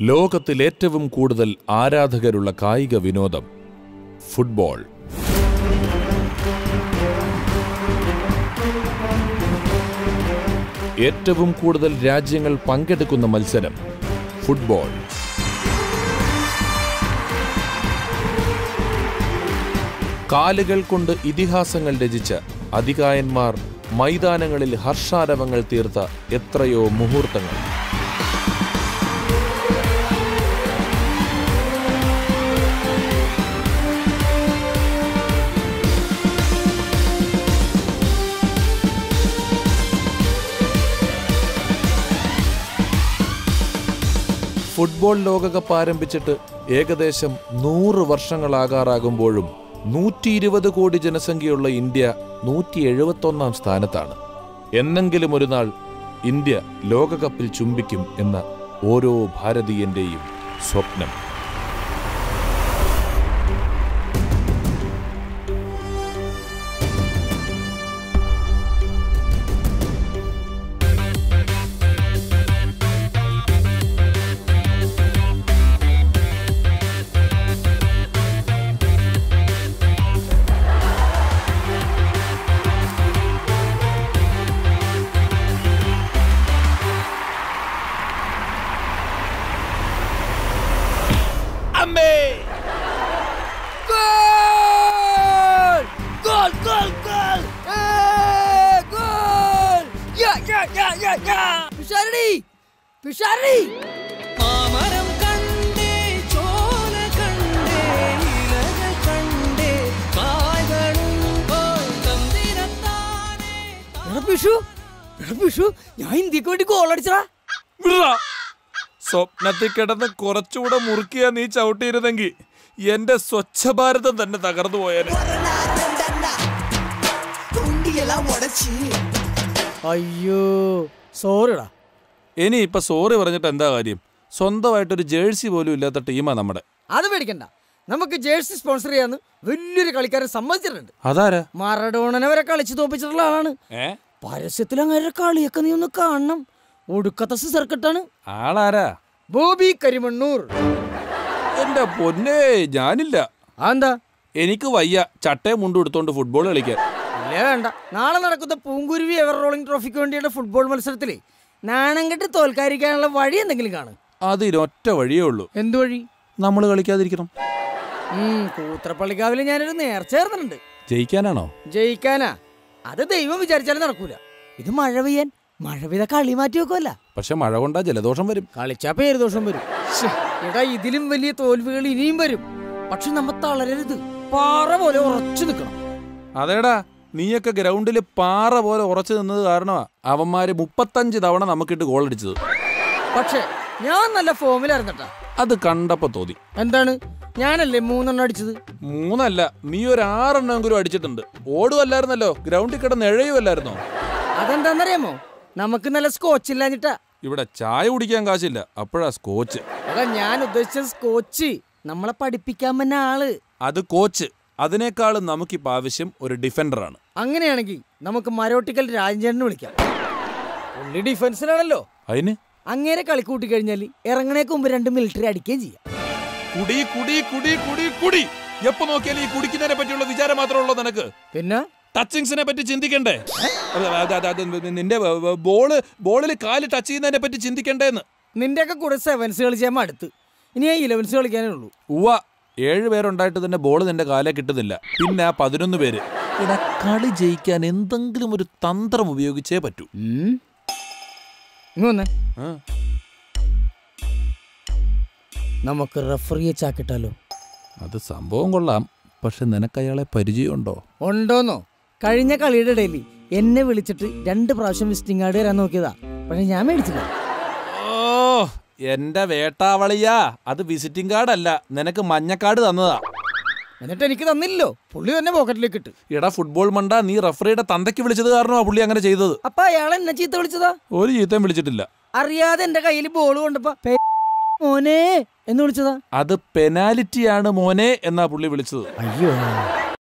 ലോകത്തിൽ ഏറ്റവും കൂടുതൽ ആരാധകരുള്ള കായിക വിനോദം ഫുട്ബോൾ ഏറ്റവും കൂടുതൽ രാജ്യങ്ങൾ പങ്കെടുക്കുന്ന മത്സരം ഫുട്ബോൾ കാലുകൾ കൊണ്ട് ഇതിഹാസങ്ങൾ രചിച്ച അതികായന്മാർ മൈതാനങ്ങളിൽ ഹർഷാരവങ്ങൾ തീർത്ത എത്രയോ മുഹൂർത്തങ്ങൾ ഫുട്ബോൾ ലോകകപ്പ് ആരംഭിച്ചിട്ട് ഏകദേശം നൂറ് വർഷങ്ങളാകാറാകുമ്പോഴും നൂറ്റി ഇരുപത് കോടി ജനസംഖ്യയുള്ള ഇന്ത്യ നൂറ്റി എഴുപത്തൊന്നാം സ്ഥാനത്താണ് എന്നെങ്കിലും ഒരു നാൾ ഇന്ത്യ ലോകകപ്പിൽ ചുംബിക്കും എന്ന ഓരോ ഭാരതീയന്റെയും സ്വപ്നം അമ്മേ ഗോൾ ഗോൾ ഗോൾ ഗോൾ ഏ, ഗോൾ യാ യാ യാ യാ യാ പിഷാരടി പിഷാരടി മാമരം കണ്ടേ ചോല കണ്ടേ ഇലകൾ കണ്ടേ കായ്കളും പോൽ തന്തിരത്താനേ എടാ പിഷു എടാ പിഷു ഞാൻ ഇന്ത്യക്ക് വേണ്ടി ഗോൾ അടിച്ചടാ സ്വപ്നത്തിൽ കിടന്ന് കുറച്ചുകൂടെ മുറുക്കിയാ നീ ചവിട്ടിയിരുന്നെങ്കിൽ എന്റെ സ്വച്ഛ ഭാരതം തന്നെ തകർന്നു പോയാല് അയ്യോ സോറിടാ ഇനി ഇപ്പൊ സോറി പറഞ്ഞിട്ട് എന്താ കാര്യം സ്വന്തമായിട്ടൊരു ജേഴ്സി പോലും ഇല്ലാത്ത ടീമാ നമ്മുടെ അത് പേടിക്കണ്ട നമുക്ക് ജേഴ്സി സ്പോൺസർ ചെയ്യാന്ന് വലിയൊരു കളിക്കാരൻ സമ്മതിച്ചിട്ടുണ്ട് അതാരാ മറഡോണനെ വരെ കളിച്ചു തോപ്പിച്ചിട്ടുള്ള ആളാണ് ഏ പരസ്യത്തിൽ അങ്ങനെ കളിയൊക്കെ നീ ഒന്ന് കാണണം ഒടുക്കത്തെ സിസർക്കട്ടാണ് ആളാരാ ബോബി കരിമണ്ണൂർ എന്റെ പൊന്നേ ഞാനില്ല അതെന്താ എനിക്ക് വയ്യ ചട്ടയും മുണ്ടും എടുത്തോണ്ട് ഫുട്ബോൾ കളിക്കാൻ ഇല്ലേ വേണ്ട നാളെ നടക്കുന്ന പൂങ്കുരുവി എവർ റോളിംഗ് ട്രോഫിക്ക് വേണ്ടിയുള്ള ഫുട്ബോൾ മത്സരത്തില് നാണം കെട്ട് തോൽക്കാതിരിക്കാനുള്ള വഴി എന്തെങ്കിലും കാണും അതിനൊറ്റ വഴിയേ ഉള്ളൂ എന്തു വഴി നമ്മൾ കളിക്കാതിരിക്കണം ഉം കൂത്രപ്പള്ളിക്കാവില് ഞാനൊരു നേർച്ചേർന്നുണ്ട് ജയിക്കാനാണോ ജയിക്കാനാ അത് ദൈവം വിചാരിച്ചാലും നടക്കൂല ഇത് മഴ പെയ്യാൻ മഴ പെയ്ത കളി മാറ്റി വെക്കുമല്ല പക്ഷെ മഴ കൊണ്ടാ ജലദോഷം വരും കളിച്ചാ പേര് ദോഷം വരും ശ്ശെ, എടാ ഇതിലും വലിയ തോൽവികൾ ഇനിയും വരും പക്ഷെ നമ്മ തളരരുത് പാറ പോലെ ഉറച്ചു നിൽക്കണം അതേടാ നീയൊക്കെ ഗ്രൗണ്ടിൽ പാറ പോലെ ഉറച്ചു നിന്നത് കാരണമാ അവന്മാര് മുപ്പത്തഞ്ച് തവണ നമുക്കിട്ട് ഗോൾ അടിച്ചത് പക്ഷെ ഞാൻ നല്ല ഫോമിലായിരുന്നട്ടാ അത് കണ്ടപ്പോ തോന്നി എന്താണ് ഞാനല്ലേ മൂന്നെണ്ണം അടിച്ചത് മൂന്നല്ല നീ ഒരു ആറെണ്ണമെങ്കിലും അടിച്ചിട്ടുണ്ട് ഓടുമല്ലായിരുന്നല്ലോ ഗ്രൗണ്ടിൽ കിടന്ന് എഴയുമല്ലായിരുന്നോ അതെന്താന്നറിയാമോ നമുക്ക് നല്ല സ്കോച്ച് ഇല്ലാഞ്ഞിട്ടാ ഇവിടെ ചായ കുടിക്കാൻ കാശില്ല അപ്പോഴാ സ്കോച്ച് എടാ ഞാൻ ഉദ്ദേശിച്ച സ്കോച്ച് നമ്മളെ പഠിപ്പിക്കാൻ പറ്റുന്ന ആള് അത് കോച്ച് അതിനേക്കാളും നമുക്കിപ്പോൾ ആവശ്യം ഒരു ഡിഫൻഡറാണ് അങ്ങനെയാണെങ്കിൽ നമുക്ക് മരോട്ടിക്കൽ രാജേന്ദ്രനെ വിളിക്കാം പുള്ളി ഡിഫൻസിലാണല്ലോ അതിന് അങ്ങേരെ കളി കൂട്ടി കഴിഞ്ഞാൽ ഇറങ്ങണേക്ക് മുമ്പ് രണ്ട് മിലിറ്ററി അടിക്കുകയും ചെയ്യാം കുടി കുടി കുടി കുടി കുടി എപ്പോ നോക്കിയാലും ഈ കുടിക്കുന്നതിനെ പറ്റിയുള്ള വിചാരം മാത്രമേ ഉള്ളൂ നിനക്ക് പിന്നെ ടച്ചിങ്സിനെ പറ്റി ചിന്തിക്കണ്ടേ അത് അത് അത് അത് നിന്റെ ബോള് ബോളിൽ കാല് ടച്ച് ചെയ്യുന്നതിനെ പറ്റി ചിന്തിക്കണ്ടേന്ന് നിന്റെയൊക്കെ കൂടെ സെവൻസ് കളിച്ചാൽ അടുത്ത് ഇനി ഞാൻ ഇലവൻസ് കളിക്കാനേ ഉള്ളൂ ഉവ്വ ഏഴ് പേരുണ്ടായിട്ട് തന്നെ ബോൾ നിന്റെ കാലെ കിട്ടുന്നില്ല പിന്നെ ആ പതിനൊന്ന് പേര് എടാ കളി ജയിക്കാൻ എന്തെങ്കിലും ഒരു തന്ത്രം ഉപയോഗിച്ചേ പറ്റൂ ഇങ്ങ് വന്നേ ആ. നമുക്ക് റഫറിയെ ചാക്കിട്ടാലോ അത് സംഭവം കൊള്ളാം പക്ഷെ നിനക്ക് അയാളെ പരിചയമുണ്ടോ ഉണ്ടോന്നോ കഴിഞ്ഞ കളിയുടെ ഇടയിൽ എന്നെ വിളിച്ചിട്ട് രണ്ട് പ്രാവശ്യം വിസിറ്റിംഗ് കാർഡ് തരാൻ നോക്കിയതാ പക്ഷെ ഞാൻ മേടിച്ചില്ല ഓ എന്റെ വേട്ടാവളിയാ അത് വിസിറ്റിംഗ് കാർഡ് അല്ല നിനക്ക് മഞ്ഞക്കാർഡ് തന്നതാ എന്നിട്ട് എനിക്ക് തന്നില്ലല്ലോ പുള്ളി തന്നെ പോക്കറ്റിലേക്ക് ഇട്ട് എടാ ഫുട്ബോൾ മണ്ട നീ റഫറിയുടെ തന്തയ്ക്ക് വിളിച്ചത് കാരണമാ പുള്ളി അങ്ങനെ ചെയ്തത് അപ്പൊ അയാൾ എന്നെ ചീത്ത വിളിച്ചതാ ഒരു ചീത്തയും വിളിച്ചിട്ടില്ല അറിയാതെ എന്റെ കയ്യിൽ ബോൾ കൊണ്ടപ്പോ "പേ- മോനെ എന്ന് വിളിച്ചതാ അത് പെനാലിറ്റിയാണ് മോനെ എന്നാ പുള്ളി വിളിച്ചത് അയ്യോ